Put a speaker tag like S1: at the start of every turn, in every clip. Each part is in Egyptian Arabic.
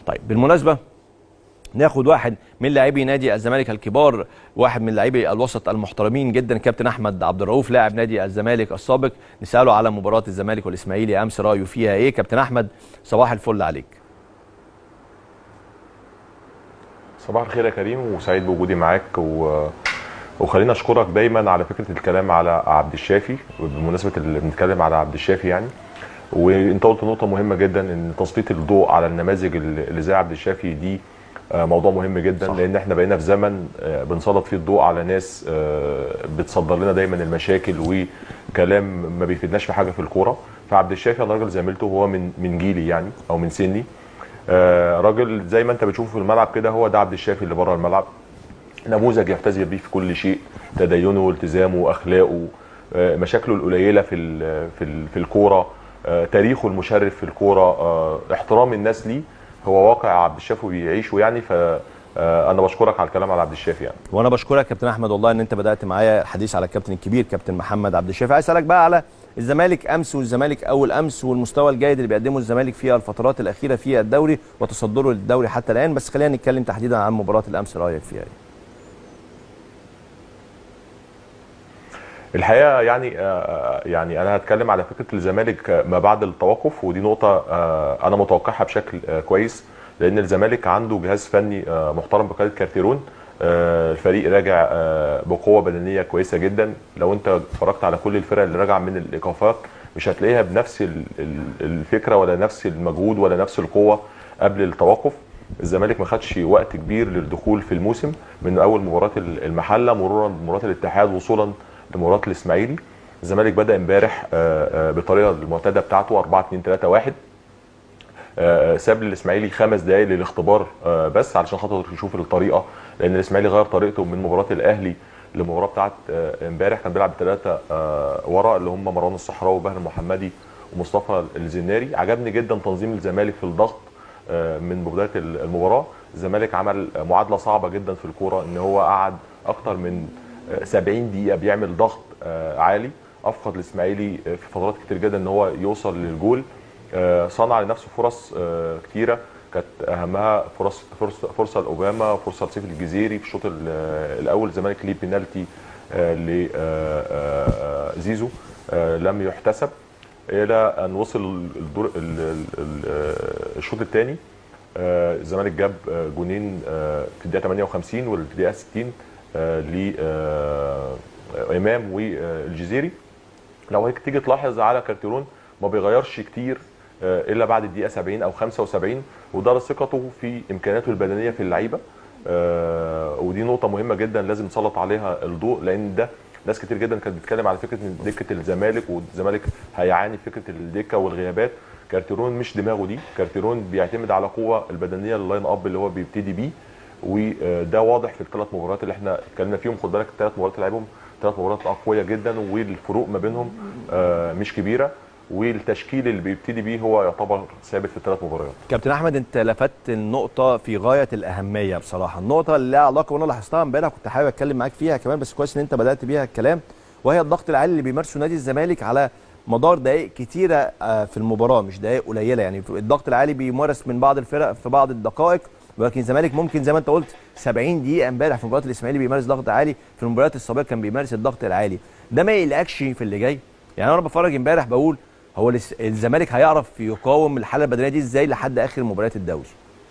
S1: طيب بالمناسبه ناخد واحد من لاعبي نادي الزمالك الكبار واحد من لاعبي الوسط المحترمين جدا كابتن احمد عبد الرؤوف لاعب نادي الزمالك السابق نساله على مباراه الزمالك والاسماعيلي امس رايه فيها ايه كابتن احمد صباح الفل عليك
S2: صباح الخير يا كريم وسعيد بوجودي معاك و... وخلينا اشكرك دايما على فكره الكلام على عبد الشافي بمناسبه اللي بنتكلم على عبد الشافي يعني وانت قلت نقطه مهمه جدا ان تسليط الضوء على النماذج اللي زي عبد الشافي دي موضوع مهم جدا صح. لان احنا بقينا في زمن بنسلط فيه الضوء على ناس بتصدر لنا دايما المشاكل وكلام ما بيفيدناش في حاجه في الكوره فعبد الشافي انا راجل زميلته هو من من جيلي يعني او من سني راجل زي ما انت بتشوفه في الملعب كده هو ده عبد الشافي اللي بره الملعب نموذج يحتذي بيه في كل شيء تدينه والتزامه واخلاقه مشاكله القليله في في في الكوره تاريخه المشرف في الكوره احترام الناس ليه هو واقع عبد الشافي بيعيشه يعني ف انا بشكرك على الكلام على عبد الشافي يعني
S1: وانا بشكرك كابتن احمد والله ان انت بدات معايا الحديث على الكابتن الكبير كابتن محمد عبد الشافي عايز اسالك بقى على الزمالك امس والزمالك اول امس والمستوى الجيد اللي بيقدمه الزمالك في الفترات الاخيره في الدوري وتصدره للدوري حتى الان بس خلينا نتكلم تحديدا عن مباراه الامس رايك فيها ايه
S2: الحقيقه يعني يعني انا هتكلم على فكره الزمالك ما بعد التوقف ودي نقطه انا متوقعها بشكل كويس لان الزمالك عنده جهاز فني محترم بقياده كارتيرون الفريق راجع بقوه بدنيه كويسه جدا لو انت اتفرجت على كل الفرق اللي راجعه من الايقافات مش هتلاقيها بنفس الفكره ولا نفس المجهود ولا نفس القوه قبل التوقف الزمالك ما خدش وقت كبير للدخول في الموسم من اول مباراه المحله مرورا بمباراه الاتحاد وصولا لمباراه الاسماعيلي الزمالك بدا امبارح بطريقه المعتاده بتاعته 4 2 3 1 ساب للاسماعيلي خمس دقائق للاختبار بس علشان خاطر يشوف الطريقه لان الاسماعيلي غير طريقته من مباراه الاهلي للمباراه بتاعت امبارح كان بيلعب بثلاثه ورا اللي هم مروان الصحراوي وبهر المحمدي ومصطفى الزناري عجبني جدا تنظيم الزمالك في الضغط من بدايه المباراه الزمالك عمل معادله صعبه جدا في الكوره ان هو قعد اكتر من 70 دقيقه بيعمل ضغط عالي افقد الاسماعيلي في فترات كتير جدا ان هو يوصل للجول صنع لنفسه فرص كتيره كانت اهمها فرص فرصه فرصه لاوباما فرصه لسيف الجزيري في الشوط الاول الزمالك ليه بينالتي لزيزو لم يحتسب الى ان وصل الدور الشوط الثاني الزمالك جاب جونين في الدقيقه 58 والدقيقه الدقيقه 60 لامام والجزيري لو هيك تيجي تلاحظ على كارتيرون ما بيغيرش كتير الا بعد الدقيقه 70 او 75 وده ثقته في امكانياته البدنيه في اللعيبه ودي نقطه مهمه جدا لازم نسلط عليها الضوء لان ده ناس كتير جدا كانت بتتكلم على فكره ان دكه الزمالك والزمالك هيعاني فكره الدكه والغيابات كارتيرون مش دماغه دي كارتيرون بيعتمد على قوه البدنيه اللاين اب اللي هو بيبتدي بيه وده واضح في الثلاث مباريات اللي احنا اتكلمنا فيهم خد بالك الثلاث مباريات اللي لعبهم ثلاث مباريات اقوياء جدا والفروق ما بينهم مش كبيره والتشكيل اللي بيبتدي بيه هو يعتبر ثابت في الثلاث مباريات.
S1: كابتن احمد انت لفتت النقطه في غايه الاهميه بصراحه، النقطه اللي لها علاقه وانا لاحظتها امبارح كنت حابب اتكلم معاك فيها كمان بس كويس ان انت بدات بيها الكلام وهي الضغط العالي اللي بيمارسه نادي الزمالك على مدار دقائق كتيره في المباراه مش دقائق قليله يعني الضغط العالي بيمارس من بعض الفرق في بعض الدقائق ولكن الزمالك ممكن زي ما انت قلت 70 دقيقه امبارح في مباراه الاسماعيلي بيمارس ضغط عالي في المباريات السابقه كان بيمارس الضغط العالي ده ما يقلقكش في اللي جاي يعني انا بتفرج امبارح بقول هو الزمالك هيعرف يقاوم الحاله البدنيه دي ازاي لحد اخر مباريات الدوري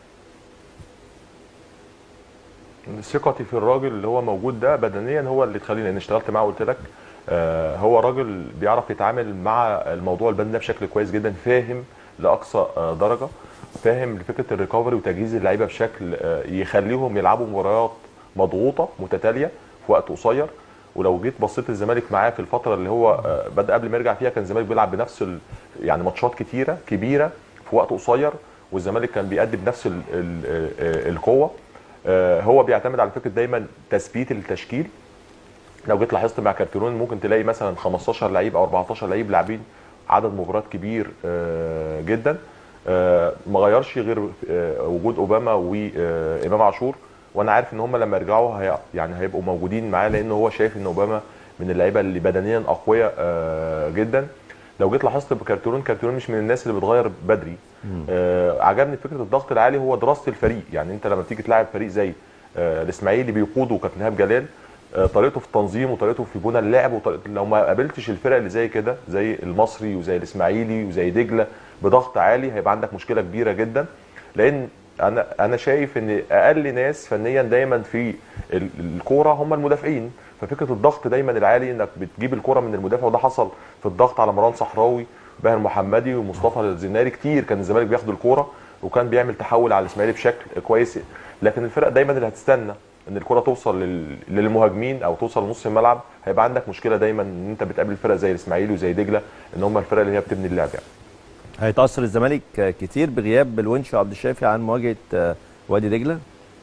S2: ثقتي في الراجل اللي هو موجود ده بدنيا هو اللي تخليني لان اشتغلت معاه وقلت لك آه هو راجل بيعرف يتعامل مع الموضوع البدني بشكل كويس جدا فاهم لاقصى آه درجه فاهم لفكره الريكفري وتجهيز اللعيبه بشكل آه يخليهم يلعبوا مباريات مضغوطه متتاليه في وقت قصير ولو جيت بصيت الزمالك معاه في الفتره اللي هو بدا قبل ما يرجع فيها كان الزمالك بيلعب بنفس يعني ماتشات كتيره كبيره في وقت قصير والزمالك كان بيأدي بنفس ال ال القوه هو بيعتمد على فكره دايما تثبيت التشكيل لو جيت لاحظت مع كارتيرون ممكن تلاقي مثلا 15 لعيب او 14 لعيب لاعبين عدد مباريات كبير جدا ما غيرش غير وجود اوباما وامام عاشور وانا عارف ان هم لما يرجعوا هي يعني هيبقوا موجودين معاه لان هو شايف ان اوباما من اللعيبه اللي بدنيا اقوياء جدا لو جيت لاحظت بكارتيرون كارتيرون مش من الناس اللي بتغير بدري آه عجبني فكره الضغط العالي هو دراسه الفريق يعني انت لما تيجي تلاعب فريق زي آه الاسماعيلي بيقوده كابتن ايهاب جلال آه طريقته في التنظيم وطريقته في بنى اللعب وطريقته لو ما قابلتش الفرق اللي زي كده زي المصري وزي الاسماعيلي وزي دجله بضغط عالي هيبقى عندك مشكله كبيره جدا لان انا انا شايف ان اقل ناس فنيا دايما في ال- الكوره هم المدافعين ففكره الضغط دايما العالي انك بتجيب الكوره من المدافع وده حصل في الضغط على مروان صحراوي باهر محمدي ومصطفى الزناري كتير كان الزمالك بياخد الكوره وكان بيعمل تحول على الاسماعيلي بشكل كويس لكن الفرق دايما اللي هتستنى ان الكره توصل لل- للمهاجمين او توصل لنص الملعب هيبقى عندك مشكله دايما ان انت بتقابل فرق زي الاسماعيلي وزي دجله ان هم الفرق اللي هي بتبني اللعب يعني
S1: هيتاثر الزمالك كتير بغياب الونش وعبد الشافي عن مواجهه آه، وادي دجله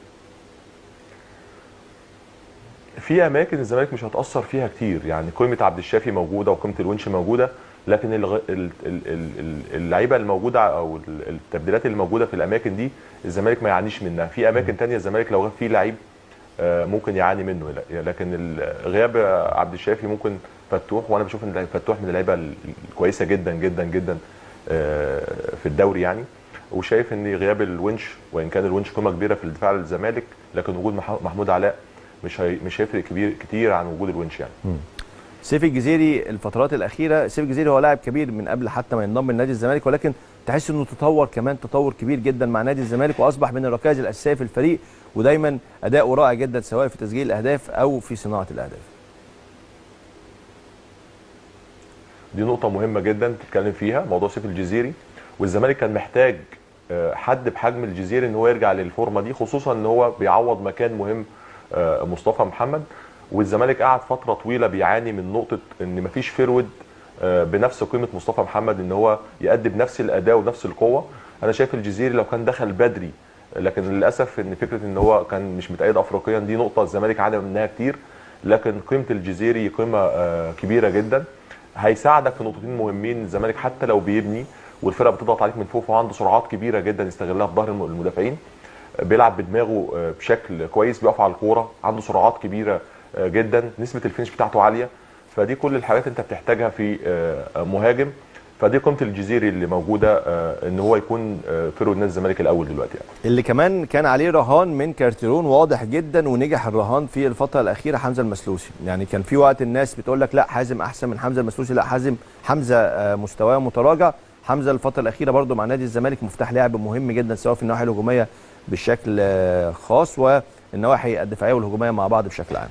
S2: في اماكن الزمالك مش هتاثر فيها كتير يعني قيمه عبد الشافي موجوده وقيمه الونش موجوده لكن الغ... ال- ال- ال- ال- اللعيبه الموجوده او ال- التبديلات اللي موجوده في الاماكن دي الزمالك ما يعانيش منها في اماكن تانية الزمالك لو غاب فيه لعيب آه، ممكن يعاني منه لا- لكن ال- غياب عبد الشافي ممكن فتوح وانا بشوف ان فتوح من اللعيبه ال- الكويسه جدا جدا جدا آه، في الدوري يعني وشايف ان غياب الونش وان كان الونش قيمه كبيره في الدفاع للزمالك لكن وجود مح- محمود علاء مش هي... مش هيفرق كبير كتير عن وجود الونش يعني
S1: سيف الجزيري الفترات الاخيره سيف الجزيري هو لاعب كبير من قبل حتى ما ينضم لنادي الزمالك ولكن تحس انه تطور كمان تطور كبير جدا مع نادي الزمالك واصبح من الركائز الاساسيه في الفريق ودايما اداؤه رائع جدا سواء في تسجيل الاهداف او في صناعه الاهداف
S2: دي نقطة مهمة جدا تتكلم فيها موضوع سيف الجزيري والزمالك كان محتاج آه، حد بحجم الجزيري ان هو يرجع للفورمة دي خصوصا ان هو بيعوض مكان مهم آه، مصطفى محمد والزمالك قعد فترة طويلة بيعاني من نقطة ان مفيش فيرود آه، بنفس قيمة مصطفى محمد ان هو يأدي بنفس الأداء ونفس القوة انا شايف الجزيري لو كان دخل بدري لكن للاسف ان فكره ان هو كان مش متأيد افريقيا دي نقطه الزمالك عانى منها كتير لكن قيمه الجزيري قيمه آه، كبيره جدا هيساعدك في نقطتين مهمين الزمالك حتى لو بيبني والفرقه بتضغط عليك من فوق فهو عنده سرعات كبيره جدا يستغلها في ظهر الم- المدافعين بيلعب بدماغه آه، بشكل كويس بيقف على الكوره عنده سرعات كبيره آه، جدا نسبه الفينش بتاعته عاليه فدي كل الحاجات انت بتحتاجها في آه، مهاجم فدي قيمه الجزيري اللي موجوده آه، ان هو يكون آه، فيرو نادي الزمالك الاول دلوقتي يعني.
S1: اللي كمان كان عليه رهان من كارتيرون واضح جدا ونجح الرهان في الفتره الاخيره حمزه المسلوسي يعني كان في وقت الناس بتقول لك لا حازم احسن من حمزه المسلوسي لا حازم حمزه آه، مستواه متراجع حمزه الفتره الاخيره برضو مع نادي الزمالك مفتاح لعب مهم جدا سواء في النواحي الهجوميه بشكل آه، خاص والنواحي الدفاعيه والهجوميه مع بعض بشكل عام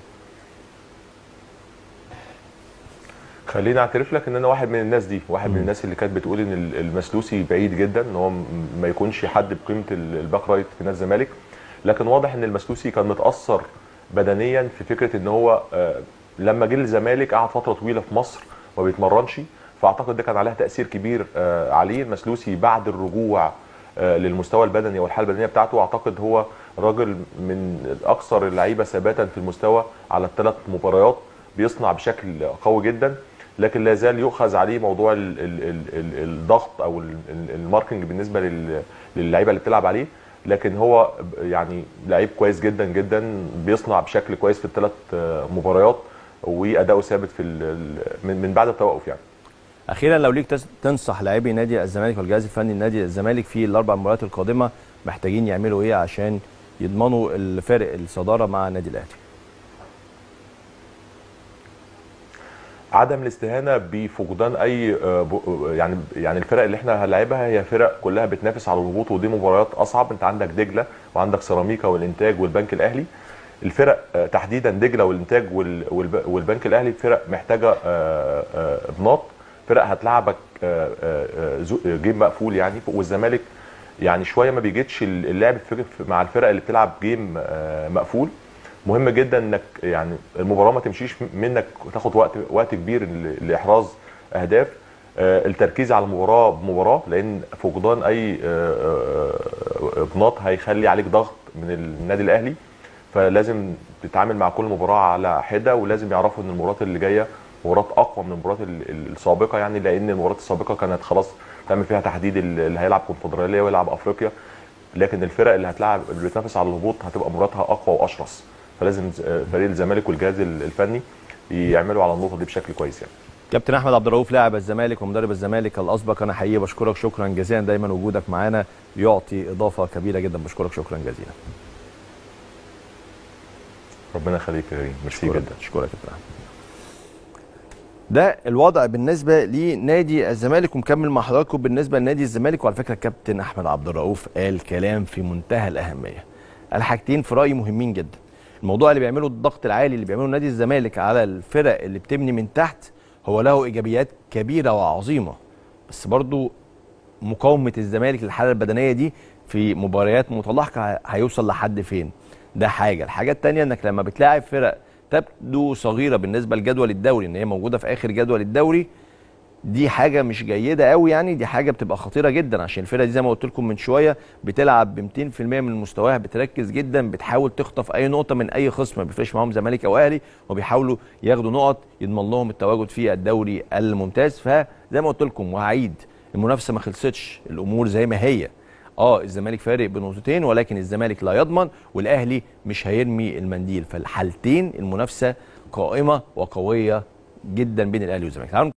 S2: خليني اعترف لك ان انا واحد من الناس دي واحد من الناس اللي كانت بتقول ان ال- المسلوسي بعيد جدا ان هو م- ما يكونش حد بقيمه ال- الباك رايت في نادي الزمالك لكن واضح ان المسلوسي كان متاثر بدنيا في فكره ان هو آه، لما جه الزمالك قعد فتره طويله في مصر ما بيتمرنش فاعتقد ده كان عليها تاثير كبير آه، عليه المسلوسي بعد الرجوع آه، للمستوى البدني والحاله البدنيه بتاعته اعتقد هو راجل من اكثر اللعيبه ثباتا في المستوى على الثلاث مباريات بيصنع بشكل قوي جدا لكن لا زال يؤخذ عليه موضوع ال ال ال ال الضغط او ال- ال- الماركنج بالنسبه لل- للعيبه اللي بتلعب عليه لكن هو يعني لعيب كويس جدا جدا بيصنع بشكل كويس في الثلاث مباريات واداؤه ثابت في ال- ال- من من بعد التوقف يعني
S1: اخيرا لو ليك تس- تنصح لاعبي نادي الزمالك والجهاز الفني لنادي الزمالك في الاربع مباريات القادمه محتاجين يعملوا ايه عشان يضمنوا الفارق الصداره مع النادي الاهلي
S2: عدم الاستهانه بفقدان اي آه، ب- يعني يعني الفرق اللي احنا هنلعبها هي فرق كلها بتنافس على الهبوط ودي مباريات اصعب انت عندك دجله وعندك سيراميكا والانتاج والبنك الاهلي الفرق آه، تحديدا دجله والانتاج وال- والب- والبنك الاهلي فرق محتاجه آه، آه، بناط فرق هتلعبك آه، آه، آه، زو- جيم مقفول يعني والزمالك يعني شويه ما بيجيتش اللعب في- مع الفرق اللي بتلعب جيم آه، مقفول مهم جدا انك يعني المباراه ما تمشيش منك تاخد وقت وقت كبير ل- لاحراز اهداف آه، التركيز على المباراه بمباراه لان فقدان اي آه، آه، بناط هيخلي عليك ضغط من النادي الاهلي فلازم تتعامل مع كل مباراه على حده ولازم يعرفوا ان المباريات اللي جايه مباراه اقوى من المباريات ال- ال- السابقه يعني لان المباريات السابقه كانت خلاص تعمل فيها تحديد ال- اللي هيلعب كونفدراليه ويلعب افريقيا لكن الفرق اللي هتلعب اللي بتنافس على الهبوط هتبقى مباراتها اقوى واشرس فلازم ز- فريق الزمالك والجهاز ال- الفني يعملوا على النقطه دي بشكل كويس يعني
S1: كابتن احمد عبد الرؤوف لاعب الزمالك ومدرب الزمالك الاسبق انا حقيقي بشكرك شكرا جزيلا دايما وجودك معانا يعطي اضافه كبيره جدا بشكرك شكرا جزيلا
S2: ربنا يخليك يا كريم ميرسي
S1: اشكرك
S2: جدا
S1: اشكرك يا كابتن احمد ده الوضع بالنسبه لنادي الزمالك ومكمل مع حضراتكم بالنسبه لنادي الزمالك وعلى فكره الكابتن احمد عبد الرؤوف قال كلام في منتهى الاهميه قال حاجتين في رايي مهمين جدا الموضوع اللي بيعمله الضغط العالي اللي بيعمله نادي الزمالك على الفرق اللي بتبني من تحت هو له ايجابيات كبيره وعظيمه بس برضو مقاومه الزمالك للحاله البدنيه دي في مباريات متلاحقه هيوصل لحد فين ده حاجه الحاجه الثانيه انك لما بتلاعب فرق تبدو صغيره بالنسبه لجدول الدوري ان هي موجوده في اخر جدول الدوري دي حاجه مش جيده قوي يعني دي حاجه بتبقى خطيره جدا عشان الفرقه دي زي ما قلت لكم من شويه بتلعب ب 200% من مستواها بتركز جدا بتحاول تخطف اي نقطه من اي خصم ما بيفرقش معاهم زمالك او اهلي وبيحاولوا ياخدوا نقط يضمن لهم التواجد في الدوري الممتاز فزي ما قلت لكم وهعيد المنافسه ما خلصتش الامور زي ما هي اه الزمالك فارق بنقطتين ولكن الزمالك لا يضمن والاهلي مش هيرمي المنديل فالحالتين المنافسه قائمه وقويه جدا بين الاهلي والزمالك تعالوا